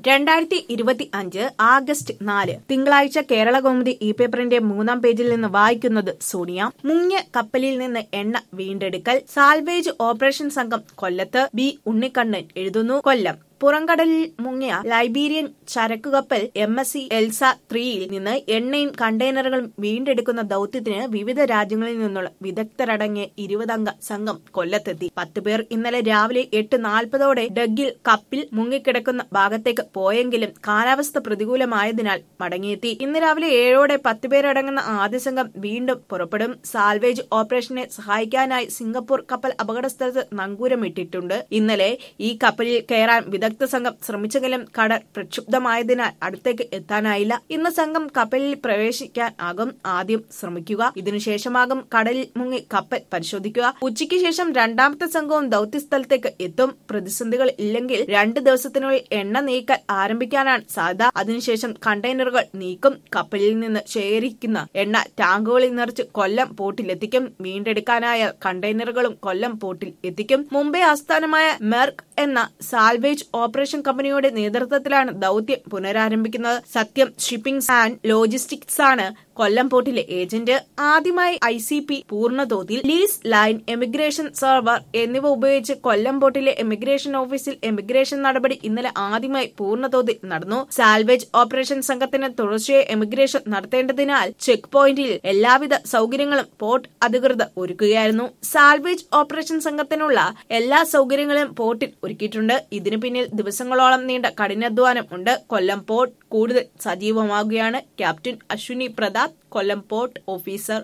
രണ്ടായിരത്തി ഇരുപത്തി അഞ്ച് ആഗസ്റ്റ് നാല് തിങ്കളാഴ്ച കേരള കൗമുദി ഇ പേപ്പറിന്റെ മൂന്നാം പേജിൽ നിന്ന് വായിക്കുന്നത് സോണിയ മുങ്ങിയ കപ്പലിൽ നിന്ന് എണ്ണ വീണ്ടെടുക്കൽ സാൽവേജ് ഓപ്പറേഷൻ സംഘം കൊല്ലത്ത് ബി ഉണ്ണിക്കണ്ണൻ എഴുതുന്നു കൊല്ലം പുറംകടലിൽ മുങ്ങിയ ലൈബീരിയൻ ചരക്കു കപ്പൽ എം എസ് സി എൽസ ത്രീയിൽ നിന്ന് എണ്ണയും കണ്ടെയ്നറുകളും വീണ്ടെടുക്കുന്ന ദൌത്യത്തിന് വിവിധ രാജ്യങ്ങളിൽ നിന്നുള്ള വിദഗ്ധരടങ്ങിയ ഇരുപതംഗ സംഘം കൊല്ലത്തെത്തി പത്ത് പേർ ഇന്നലെ രാവിലെ എട്ട് നാൽപ്പതോടെ ഡഗ്ഗിൽ കപ്പിൽ മുങ്ങിക്കിടക്കുന്ന ഭാഗത്തേക്ക് പോയെങ്കിലും കാലാവസ്ഥ പ്രതികൂലമായതിനാൽ മടങ്ങിയെത്തി ഇന്ന് രാവിലെ ഏഴോടെ പത്ത് പേരടങ്ങുന്ന ആദ്യ സംഘം വീണ്ടും പുറപ്പെടും സാൽവേജ് ഓപ്പറേഷനെ സഹായിക്കാനായി സിംഗപ്പൂർ കപ്പൽ അപകടസ്ഥലത്ത് നങ്കൂരമിട്ടിട്ടുണ്ട് ഇന്നലെ ഈ കപ്പലിൽ കയറാൻ വിദഗ്ധ സംഘം ശ്രമിച്ചെങ്കിലും കടൽ പ്രക്ഷുബ്ധമായതിനാൽ അടുത്തേക്ക് എത്താനായില്ല ഇന്ന് സംഘം കപ്പലിൽ പ്രവേശിക്കാൻ ആകും ആദ്യം ശ്രമിക്കുക ഇതിനുശേഷമാകും കടലിൽ മുങ്ങി കപ്പൽ പരിശോധിക്കുക ഉച്ചയ്ക്ക് ശേഷം രണ്ടാമത്തെ സംഘവും ദൌത്യസ്ഥലത്തേക്ക് എത്തും പ്രതിസന്ധികൾ ഇല്ലെങ്കിൽ രണ്ട് ദിവസത്തിനുള്ളിൽ എണ്ണ നീക്കൽ ആരംഭിക്കാനാണ് സാധ്യത അതിനുശേഷം കണ്ടെയ്നറുകൾ നീക്കും കപ്പലിൽ നിന്ന് ശേഖരിക്കുന്ന എണ്ണ ടാങ്കുകളിൽ നിറച്ച് കൊല്ലം പോർട്ടിലെത്തിക്കും വീണ്ടെടുക്കാനായ കണ്ടെയ്നറുകളും കൊല്ലം പോർട്ടിൽ എത്തിക്കും മുംബൈ ആസ്ഥാനമായ മെർക്ക് എന്ന സാൽവേജ് ഓപ്പറേഷൻ കമ്പനിയുടെ നേതൃത്വത്തിലാണ് ദൌത്യം പുനരാരംഭിക്കുന്നത് സത്യം ഷിപ്പിംഗ് ആൻഡ് ലോജിസ്റ്റിക്സ് ആണ് കൊല്ലം പോർട്ടിലെ ഏജന്റ് ആദ്യമായി ഐ സി പി പൂർണ്ണതോതിൽ ലീസ് ലൈൻ എമിഗ്രേഷൻ സെർവർ എന്നിവ ഉപയോഗിച്ച് കൊല്ലം പോർട്ടിലെ എമിഗ്രേഷൻ ഓഫീസിൽ എമിഗ്രേഷൻ നടപടി ഇന്നലെ ആദ്യമായി പൂർണ്ണതോതിൽ നടന്നു സാൽവേജ് ഓപ്പറേഷൻ സംഘത്തിന് തുടർച്ചയായി എമിഗ്രേഷൻ നടത്തേണ്ടതിനാൽ ചെക്ക് പോയിന്റിൽ എല്ലാവിധ സൗകര്യങ്ങളും പോർട്ട് അധികൃതർ ഒരുക്കുകയായിരുന്നു സാൽവേജ് ഓപ്പറേഷൻ സംഘത്തിനുള്ള എല്ലാ സൗകര്യങ്ങളും പോർട്ടിൽ ഒരുക്കിയിട്ടുണ്ട് ഇതിനു പിന്നിൽ ദിവസങ്ങളോളം നീണ്ട കഠിനാധ്വാനം ഉണ്ട് കൊല്ലം പോർട്ട് കൂടുതൽ സജീവമാകുകയാണ് captain Ashwini Pratap Kollam port officer